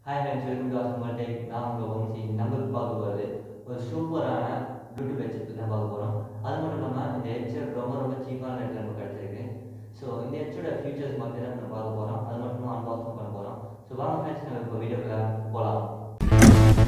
hi friends welcome to assemble tech நான் உங்கள் வம்சி நம்ம இப்ப பார்க்க போகிறது ஒரு சூப்பரான ப்ளூடூத் ஹெட்செட் தான் பார்க்க போகிறோம் அது மட்டும் இல்லாமல் இந்த ஹெட்செட் ரொம்ப ரொம்ப சீப்பான ரேட்டில் நமக்கு கிடச்சிருக்கு ஸோ இந்த ஹெட்செட்டோட ஃபீச்சர்ஸ் மட்டும் தான் நம்ம பார்க்க போகிறோம் அது மட்டும் இல்லாமல் அன்பாக்சிங் பண்ண போகிறோம் ஸோ வாங்க ஃப்ரெண்ட்ஸ் நம்ம இப்போ வீடியோக்குள்ள போகலாம்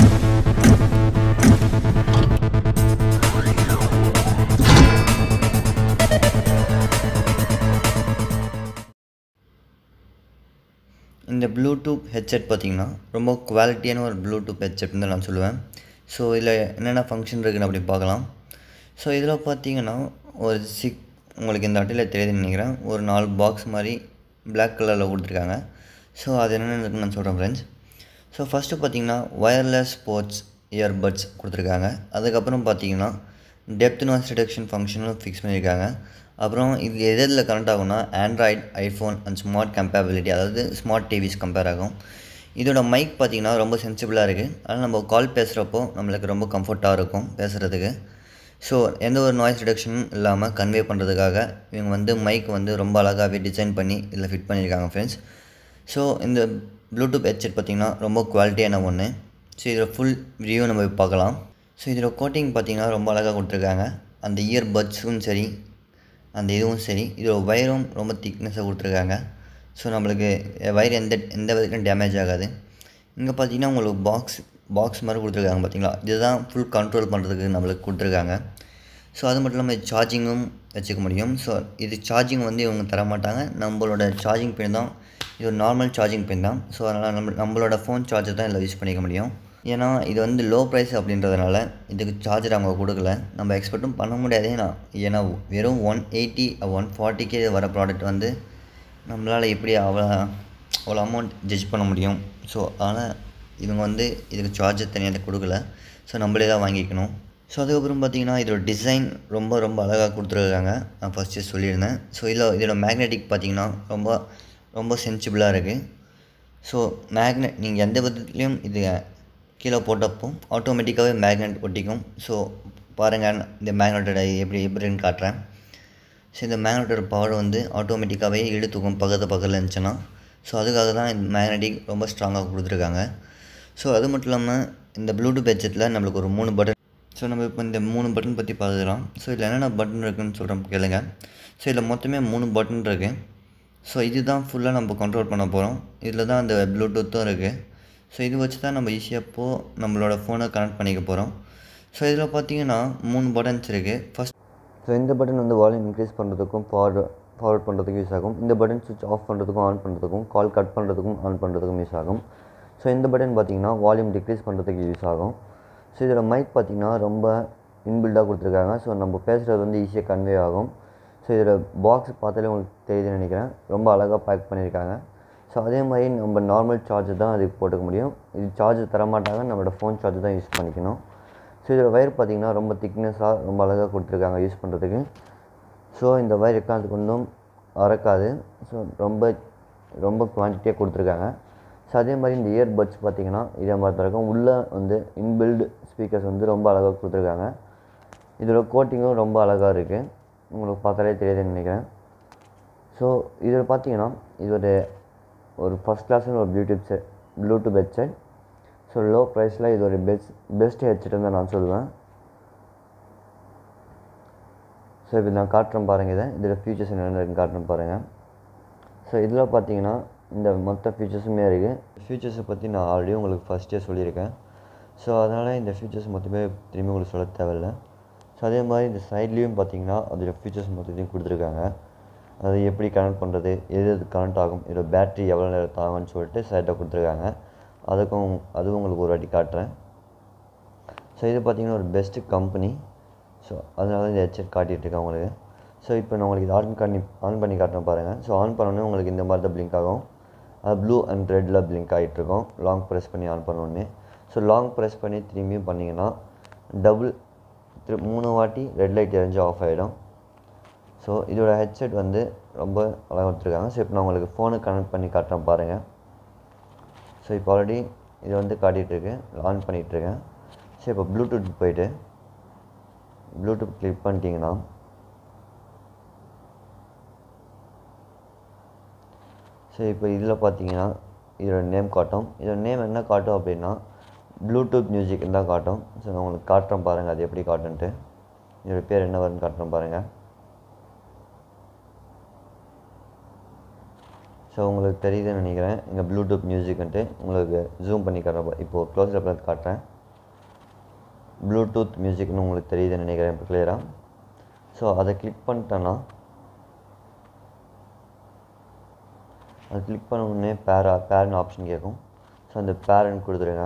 இந்த ப்ளூடூத் ஹெட்செட் பார்த்திங்கன்னா ரொம்ப குவாலிட்டியான ஒரு ப்ளூடூத் ஹெட்செட்னு தான் நான் சொல்லுவேன் ஸோ இதில் என்னென்ன ஃபங்க்ஷன் இருக்குன்னு அப்படி பார்க்கலாம் ஸோ இதில் பார்த்தீங்கன்னா ஒரு சிக் உங்களுக்கு இந்த அட்டையில் தெரியுதுன்னு நினைக்கிறேன் ஒரு நாலு பாக்ஸ் மாதிரி Black கலரில் கொடுத்துருக்காங்க ஸோ அது என்னென்ன இருக்குன்னு நான் சொல்கிறேன் ஃப்ரெண்ட்ஸ் ஸோ ஃபஸ்ட்டு பார்த்தீங்கன்னா ஒயர்லெஸ் ஸ்போர்ட்ஸ் இயர்பட்ஸ் கொடுத்துருக்காங்க அதுக்கப்புறம் பார்த்தீங்கன்னா டெப்த் நாய்ஸ் ரிடக்ஷன் ஃபங்க்ஷனும் ஃபிக்ஸ் பண்ணியிருக்காங்க அப்புறம் இது எது எதில் கனெக்ட் ஆகும்னா Android iPhone and smart compatibility அதாவது ஸ்மார்ட் டிவிஸ் கம்பேர் ஆகும் இதோட மைக் பார்த்திங்கன்னா ரொம்ப சென்சிபிளாக இருக்குது அதனால் நம்ம கால் பேசுகிறப்போ நம்மளுக்கு ரொம்ப கம்ஃபர்ட்டாக இருக்கும் பேசுகிறதுக்கு ஸோ எந்த ஒரு நாய்ஸ் ரிடக்ஷனும் இல்லாமல் கன்வே பண்ணுறதுக்காக இவங்க வந்து மைக் வந்து ரொம்ப அழகாகவே டிசைன் பண்ணி இதில் ஃபிட் பண்ணியிருக்காங்க ஃப்ரெண்ட்ஸ் ஸோ இந்த ப்ளூடூத் ஹெட்செட் பார்த்திங்கன்னா ரொம்ப குவாலிட்டியான ஒன்று ஸோ இதில் ஃபுல் ரிவ்யூ நம்ம போய் பார்க்கலாம் ஸோ இதில் கோட்டிங் பார்த்திங்கன்னா ரொம்ப அழகாக கொடுத்துருக்காங்க அந்த இயர் பட்ஸும் சரி அந்த இதுவும் சரி இதோட வயரும் ரொம்ப திக்னஸாக கொடுத்துருக்காங்க ஸோ நம்மளுக்கு வயர் எந்த எந்த விதத்துலையும் டேமேஜ் ஆகாது இங்கே பார்த்தீங்கன்னா உங்களுக்கு பாக்ஸ் பாக்ஸ் மாதிரி கொடுத்துருக்காங்க பார்த்தீங்களா இதுதான் ஃபுல் கண்ட்ரோல் பண்ணுறதுக்கு நம்மளுக்கு கொடுத்துருக்காங்க ஸோ அது மட்டும் இல்லாமல் சார்ஜிங்கும் வச்சுக்க முடியும் ஸோ இது சார்ஜிங் வந்து இவங்க தர மாட்டாங்க நம்மளோட சார்ஜிங் பின் தான் இது ஒரு நார்மல் சார்ஜிங் பின் தான் ஸோ அதனால் நம்ம நம்மளோட ஃபோன் சார்ஜர் தான் இதில் யூஸ் பண்ணிக்க முடியும் ஏன்னா இது வந்து லோ ப்ரைஸ் அப்படின்றதுனால இதுக்கு சார்ஜர் அவங்க கொடுக்கல நம்ம எக்ஸ்பெக்ட்டும் பண்ண முடியாது ஏன்னா ஏன்னா வெறும் ஒன் எயிட்டி ஒன் ஃபார்ட்டிக்கே வர ப்ராடக்ட் வந்து நம்மளால் எப்படி அவ்வளோ அவ்வளோ அமௌண்ட் ஜட்ஜ் பண்ண முடியும் ஸோ அதனால் இவங்க வந்து இதுக்கு சார்ஜர் தனியாக கொடுக்கல ஸோ நம்மளே தான் வாங்கிக்கணும் ஸோ அதுக்கப்புறம் பார்த்தீங்கன்னா இதோட டிசைன் ரொம்ப ரொம்ப அழகாக கொடுத்துருக்காங்க நான் ஃபஸ்ட்டு சொல்லியிருந்தேன் ஸோ இதில் இதோட மேக்னெட்டிக் பார்த்தீங்கன்னா ரொம்ப ரொம்ப சென்சிபிளாக இருக்குது ஸோ மேக்னெட் நீங்கள் எந்த விதத்துலேயும் இது கீழே போட்டப்போ ஆட்டோமேட்டிக்காகவே மேக்னெட் ஒட்டிக்கும் ஸோ பாருங்கள் இந்த மேக்னெட்டோட எப்படி எப்படின்னு காட்டுறேன் ஸோ இந்த மேக்னெட்டோட பவர் வந்து ஆட்டோமேட்டிக்காகவே இழுத்துக்கும் பக்கத்து பக்கத்தில் இருந்துச்சுன்னா ஸோ அதுக்காக தான் இந்த மேக்னெட்டிக் ரொம்ப ஸ்ட்ராங்காக கொடுத்துருக்காங்க ஸோ அது மட்டும் இல்லாமல் இந்த ப்ளூடூத் ஹெட்செட்டில் நம்மளுக்கு ஒரு மூணு பட்டன் ஸோ நம்ம இப்போ இந்த மூணு பட்டன் பற்றி பார்த்துக்கலாம் ஸோ இதில் என்னென்ன பட்டன் இருக்குதுன்னு சொல்கிறோம் கேளுங்க ஸோ இதில் மொத்தமே மூணு பட்டன் இருக்குது ஸோ இதுதான் ஃபுல்லாக நம்ம கண்ட்ரோல் பண்ண போகிறோம் இதில் தான் அந்த ப்ளூடூத்தும் இருக்குது ஸோ இது வச்சு தான் நம்ம ஈஸியாக இப்போ நம்மளோட ஃபோனை கனெக்ட் பண்ணிக்க போகிறோம் ஸோ இதில் பார்த்தீங்கன்னா மூணு பட்டன்ஸ் இருக்குது ஃபஸ்ட் ஸோ இந்த பட்டன் வந்து வால்யூம் இன்க்ரீஸ் பண்ணுறதுக்கும் ஃபார்வர்ட் ஃபார்வர்ட் பண்ணுறதுக்கும் யூஸ் ஆகும் இந்த பட்டன் சுவிட்ச் ஆஃப் பண்ணுறதுக்கும் ஆன் பண்ணுறதுக்கும் கால் கட் பண்ணுறதுக்கும் ஆன் பண்ணுறதுக்கும் யூஸ் ஆகும் ஸோ இந்த பட்டன் பார்த்தீங்கன்னா வால்யூம் டிக்ரீஸ் பண்ணுறதுக்கு யூஸ் ஆகும் ஸோ இதோட மைக் பார்த்தீங்கன்னா ரொம்ப இன்பில்டாக கொடுத்துருக்காங்க ஸோ நம்ம பேசுகிறது வந்து ஈஸியாக கன்வே ஆகும் ஸோ இதோட பாக்ஸ் பார்த்தாலே உங்களுக்கு தெரியுதுன்னு நினைக்கிறேன் ரொம்ப அழகாக பேக் பண்ணியிருக்காங்க ஸோ அதே மாதிரி நம்ம நார்மல் சார்ஜர் தான் அதுக்கு போட்டுக்க முடியும் இது சார்ஜர் தரமாட்டாங்க நம்மளோட ஃபோன் சார்ஜர் தான் யூஸ் பண்ணிக்கணும் ஸோ இதோட வயர் பார்த்திங்கன்னா ரொம்ப திக்னஸாக ரொம்ப அழகாக கொடுத்துருக்காங்க யூஸ் பண்ணுறதுக்கு ஸோ இந்த வயர் எக்காந்துக்கு ஒன்றும் அறக்காது ஸோ ரொம்ப ரொம்ப குவான்டிட்டியாக கொடுத்துருக்காங்க ஸோ அதே மாதிரி இந்த இயர்பட்ஸ் பார்த்திங்கன்னா இதே மாதிரி தான் இருக்கும் உள்ளே வந்து இன்பில்டு ஸ்பீக்கர்ஸ் வந்து ரொம்ப அழகாக கொடுத்துருக்காங்க இதோட கோட்டிங்கும் ரொம்ப அழகாக இருக்குது உங்களுக்கு பார்த்தாலே தெரியுதுன்னு நினைக்கிறேன் ஸோ இதில் பார்த்தீங்கன்னா இது ஒரு ஒரு ஃபஸ்ட் கிளாஸ்னு ஒரு Bluetooth set Bluetooth headset so low ப்ரைஸில் இது ஒரு பெஸ்ட் பெஸ்ட் ஹெட்செட்னு தான் நான் சொல்லுவேன் ஸோ இப்போ நான் காட்டுறேன் பாருங்கள் இதை இதில் ஃபீச்சர்ஸ் என்னென்ன இருக்குன்னு காட்டுறேன் பாருங்கள் ஸோ இதில் பார்த்தீங்கன்னா இந்த மொத்த ஃபீச்சர்ஸுமே இருக்குது ஃபீச்சர்ஸை பற்றி நான் ஆல்ரெடி உங்களுக்கு ஃபஸ்ட்டே சொல்லியிருக்கேன் ஸோ அதனால் இந்த ஃபீச்சர்ஸ் மொத்தமே திரும்பி உங்களுக்கு சொல்ல தேவையில்லை ஸோ அதே மாதிரி இந்த சைட்லேயும் பார்த்தீங்கன்னா அதோட ஃபீச்சர்ஸ் மொத்தத்தையும் கொடுத்துருக்காங்க அது எப்படி கனெக்ட் பண்ணுறது எது எது கனெக்ட் ஆகும் இதோட பேட்ரி எவ்வளோ நேரம் தாகும்னு சொல்லிட்டு சைட்டாக கொடுத்துருக்காங்க அதுக்கும் அதுவும் உங்களுக்கு ஒரு வாட்டி காட்டுறேன் ஸோ இது பார்த்திங்கன்னா ஒரு பெஸ்ட்டு கம்பெனி ஸோ அதனால இந்த ஹெட்செட் காட்டிகிட்ருக்கேன் உங்களுக்கு ஸோ இப்போ நான் உங்களுக்கு இது ஆன் பண்ணி ஆன் பண்ணி காட்டுறேன் பாருங்கள் ஸோ ஆன் பண்ணோன்னே உங்களுக்கு இந்த மாதிரி தான் பிளிங்க் ஆகும் அது ப்ளூ அண்ட் ரெட்டில் பிளிங்க் ஆகிட்ருக்கும் லாங் ப்ரெஸ் பண்ணி ஆன் பண்ணோடனே ஸோ லாங் ப்ரெஸ் பண்ணி திரும்பியும் பண்ணிங்கன்னா டபுள் திரு மூணு வாட்டி ரெட் லைட் எரிஞ்சு ஆஃப் ஆகிடும் ஸோ இதோட ஹெட்செட் வந்து ரொம்ப அழகாக கொடுத்துருக்காங்க ஸோ இப்போ நான் உங்களுக்கு ஃபோனை கனெக்ட் பண்ணி காட்டுறேன் பாருங்கள் ஸோ இப்போ ஆல்ரெடி இது வந்து காட்டிகிட்ருக்கு ஆன் பண்ணிகிட்ருக்கேன் ஸோ இப்போ ப்ளூடூத் போயிட்டு ப்ளூடூத் கிளிக் பண்ணிட்டீங்கன்னா ஸோ இப்போ இதில் பார்த்தீங்கன்னா இதோட நேம் காட்டும் இதோட நேம் என்ன காட்டும் அப்படின்னா ப்ளூடூத் மியூசிக் தான் காட்டும் ஸோ நான் உங்களுக்கு காட்டுறேன் பாருங்கள் அது எப்படி காட்டுன்ட்டு இதோட பேர் என்ன வரும்னு காட்டுறேன் பாருங்கள் ஸோ உங்களுக்கு தெரியுதுன்னு நினைக்கிறேன் இங்கே ப்ளூடூத் மியூசிக்ன்ட்டு உங்களுக்கு ஜூம் பண்ணி காட்டுறேன் இப்போது க்ளோஸில் பார்த்து காட்டுறேன் ப்ளூடூத் மியூசிக்னு உங்களுக்கு தெரியுதுன்னு நினைக்கிறேன் இப்போ கிளியராக ஸோ அதை கிளிக் பண்ணிட்டேன்னா அது கிளிக் பண்ண உடனே பேரா பேரன் ஆப்ஷன் கேட்கும் ஸோ அந்த பேரன் கொடுத்துருங்க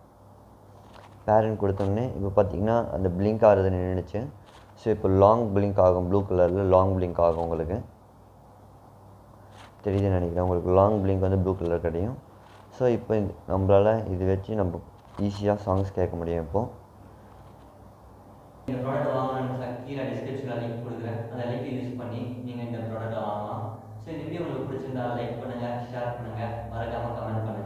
பேரன் கொடுத்தோடனே இப்போ பார்த்தீங்கன்னா அந்த பிளிங்க் ஆகிறது நின்றுச்சு ஸோ இப்போ லாங் பிளிங்க் ஆகும் ப்ளூ கலரில் லாங் பிளிங்க் ஆகும் உங்களுக்கு தெரியுதுன்னு நினைக்கிறேன் உங்களுக்கு லாங் பிளிங்க் வந்து ப்ளூ கலர் கிடைக்கும் ஸோ இப்போ இந்த- நம்மளால் இது வச்சு நம்ம ஈஸியாக சாங்ஸ் கேட்க முடியும் இப்போது இந்த ப்ராடக்ட் வாங்கணும்னு கீழே டிஸ்கிரிப்ஷனில் லிங்க் கொடுக்குறேன் அந்த லிங்க் யூஸ் பண்ணி நீங்கள் இந்த ப்ராடக்ட்டை வாங்கலாம் ஸோ இந்த வீடியோ உங்களுக்கு பிடிச்சிருந்தா லைக் பண்ணுங்கள் ஷேர் பண்ணுங்கள் மறக்காமல் கமெண்ட் பண்ணுங்கள்